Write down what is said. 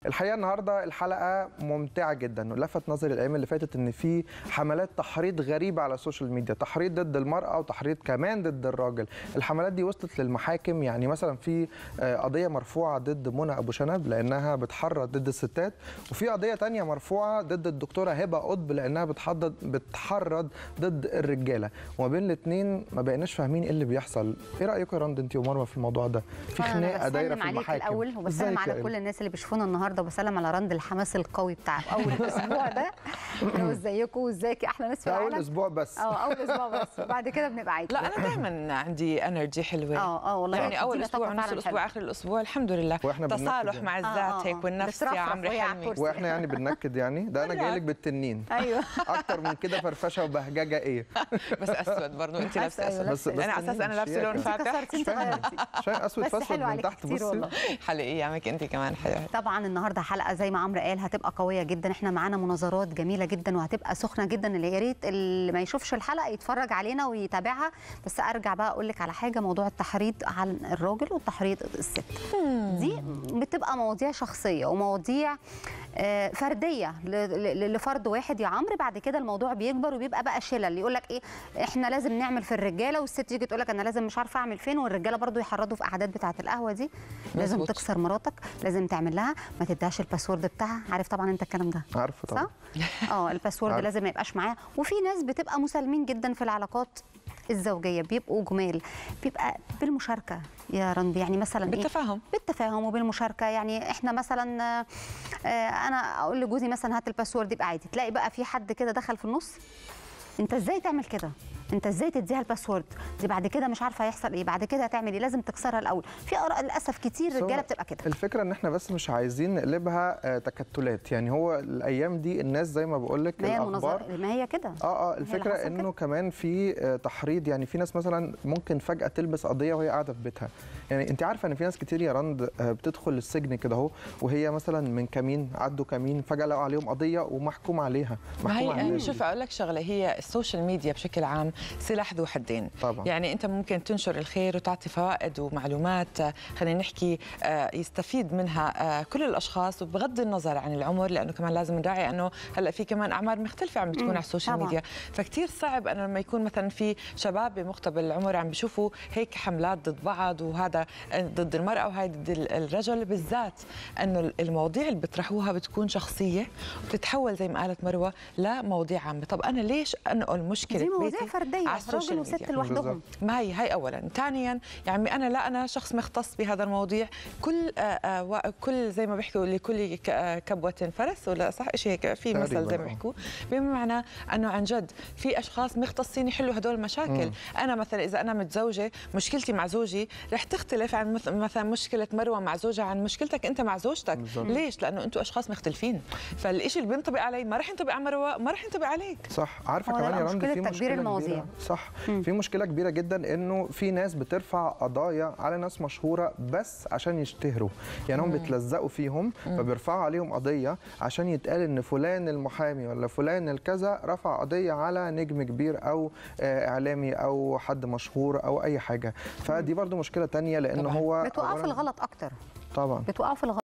الحقيقه النهارده الحلقه ممتعه جدا ولفت نظري الايام اللي فاتت ان في حملات تحريض غريبه على السوشيال ميديا تحريض ضد المراه وتحريض كمان ضد الراجل الحملات دي وصلت للمحاكم يعني مثلا في آه، قضيه مرفوعه ضد منى ابو شنب لانها بتحرض ضد الستات وفي قضيه تانية مرفوعه ضد الدكتوره هبه قطب لانها بتحضد بتحرض ضد الرجاله وما بين الاثنين ما بقيناش فاهمين ايه اللي بيحصل ايه رايكم يا رند انت ومروه في الموضوع ده في أنا خناقه دايره بسلم في عليك المحاكم الاول وبسلم إزيك يا على إيمان؟ كل الناس اللي بيشوفونا النهارده وبسلم على رند الحماس القوي بتاع اول اسبوع ده لو ازيكم وازيك احلى ناس في ده اول العالم اسبوع بس اه اول اسبوع بس وبعد كده بنبقى عادي لا انا دائما عندي انرجي حلوه اه اه والله يعني اول بتدينا اسبوع طاقة نص فعلاً الاسبوع حلوة. اخر الاسبوع الحمد لله وإحنا بننكد تصالح يعني. مع آه، الذات آه، هيك آه. والنفس يا بترفرف عمري وهي على حلمي الكرسي. واحنا يعني بننكد يعني ده انا جاي لك بالتنين ايوه اكتر من كده فرفشه وبهججه ايه بس اسود برضه انت لابسه أيوة، اسود لابسة بس- بس انا على اساس انا لابسه شياكة. لون أنت فاتح كسرتي انت غيرتي عشان اسود بس فاسود حلو من عليك تحت كتير بصي والله حلقه ايامك انت كمان حلوه طبعا النهارده حلقه زي ما عمرو قال هتبقى قويه جدا احنا معانا مناظرات جميله جدا وهتبقى سخنه جدا اللي يا ريت اللي ما يشوفش الحلقه يتفرج علينا ويتابعها بس ارجع بقى اقول لك على حاجه موضوع التحريض على الراجل والتحريض الست دي بتبقى مواضيع شخصيه ومواضيع آه، فرديه ل- ل- لفرد واحد يا عمرو بعد كده الموضوع بيكبر وبيبقى بقى شلل يقول لك ايه احنا لازم نعمل في الرجاله والست تيجي تقول لك انا لازم مش عارفه اعمل فين والرجاله برضو يحرضوا في قعدات بتاعه القهوه دي لازم مظبوط. تكسر مراتك لازم تعمل لها ما تديهاش الباسورد بتاعها عارف طبعا انت الكلام ده عارفه طبعا صح اه الباسورد عارف. لازم ما يبقاش معاه وفي ناس بتبقى مسالمين جدا في العلاقات الزوجيه بيبقوا جمال بيبقى بالمشاركه يا رند يعني مثلا ايه بالتفاهم بالتفاهم وبالمشاركه يعني احنا مثلا آه، آه، انا اقول لجوزي مثلا هات الباسورد يبقى عادي تلاقي بقى في حد كده دخل في النص انت ازاي تعمل كده انت ازاي تديها الباسورد دي بعد كده مش عارفه هيحصل ايه بعد كده هتعمل ايه لازم تكسرها الاول في اراء للاسف كتير بس هو رجاله بتبقى كده الفكره ان احنا بس مش عايزين نقلبها آه، تكتلات يعني هو الايام دي الناس زي ما بقول لك ما هي الاخبار المناظره ما هي كده اه اه اللي الفكره حصل انه كده. كمان في آه، تحريض يعني في ناس مثلا ممكن فجاه تلبس قضيه وهي قاعده في بيتها يعني انت عارفه ان في ناس كتير يا رند آه، بتدخل السجن كده اهو وهي مثلا من كمين عدوا كمين فجاه لقوا عليهم قضيه ومحكوم عليها ما محكوم هي عليهم. شوف اقول لك شغله هي السوشيال ميديا بشكل عام سلاح ذو حدين طبعا. يعني انت ممكن تنشر الخير وتعطي فوائد ومعلومات آه، خلينا نحكي آه، يستفيد منها آه، كل الاشخاص وبغض النظر عن العمر لانه كمان لازم نراعي انه هلا في كمان اعمار مختلفه عم بتكون مم، على السوشيال طبعاً. ميديا فكتير صعب انه لما يكون مثلا في شباب بمقتبل العمر عم بيشوفوا هيك حملات ضد بعض وهذا ضد المراه وهي ضد ال- الرجل بالذات انه المواضيع اللي بيطرحوها بتكون شخصيه وبتتحول زي ما قالت مروه لمواضيع عامه طب انا ليش انقل مشكله دي مواضيع بيتي فرديه على راجل السوشيال وست ميديا لوحدهم بالظبط. ما هي هي اولا ثانيا يعني انا لا انا شخص مختص بهذا المواضيع كل آه آه و- كل زي ما بيحكوا لكل ك- آه كبوه فرس ولا صح شيء هيك في مثل تقريباً، زي ما آه. بيحكوا بمعنى انه عن جد في اشخاص مختصين يحلوا هدول المشاكل انا مثلا اذا انا متزوجه مشكلتي مع زوجي رح تختلف عن مث- مثلا مشكله مروه مع زوجها عن مشكلتك انت مع زوجتك بالظبط. ليش لانه انتم اشخاص مختلفين فالشيء اللي بينطبق علي ما رح ينطبق على مروه ما رح ينطبق عليك صح عارفه هو ده كمان يا بقى رند مشكلة في تكبير مشكله المواضيع. كبيره صح في مشكله كبيره جدا انه في ناس بترفع قضايا على ناس مشهوره بس عشان يشتهروا يعني هم بيتلزقوا فيهم فبيرفعوا عليهم قضيه عشان يتقال ان فلان المحامي ولا فلان الكذا رفع قضيه على نجم كبير او آه، اعلامي او حد مشهور او اي حاجه فدي برضو مشكله تانية لان طبعاً. هو بتوقعوا في أولاً- الغلط اكتر طبعا بتوقعوا في الغلط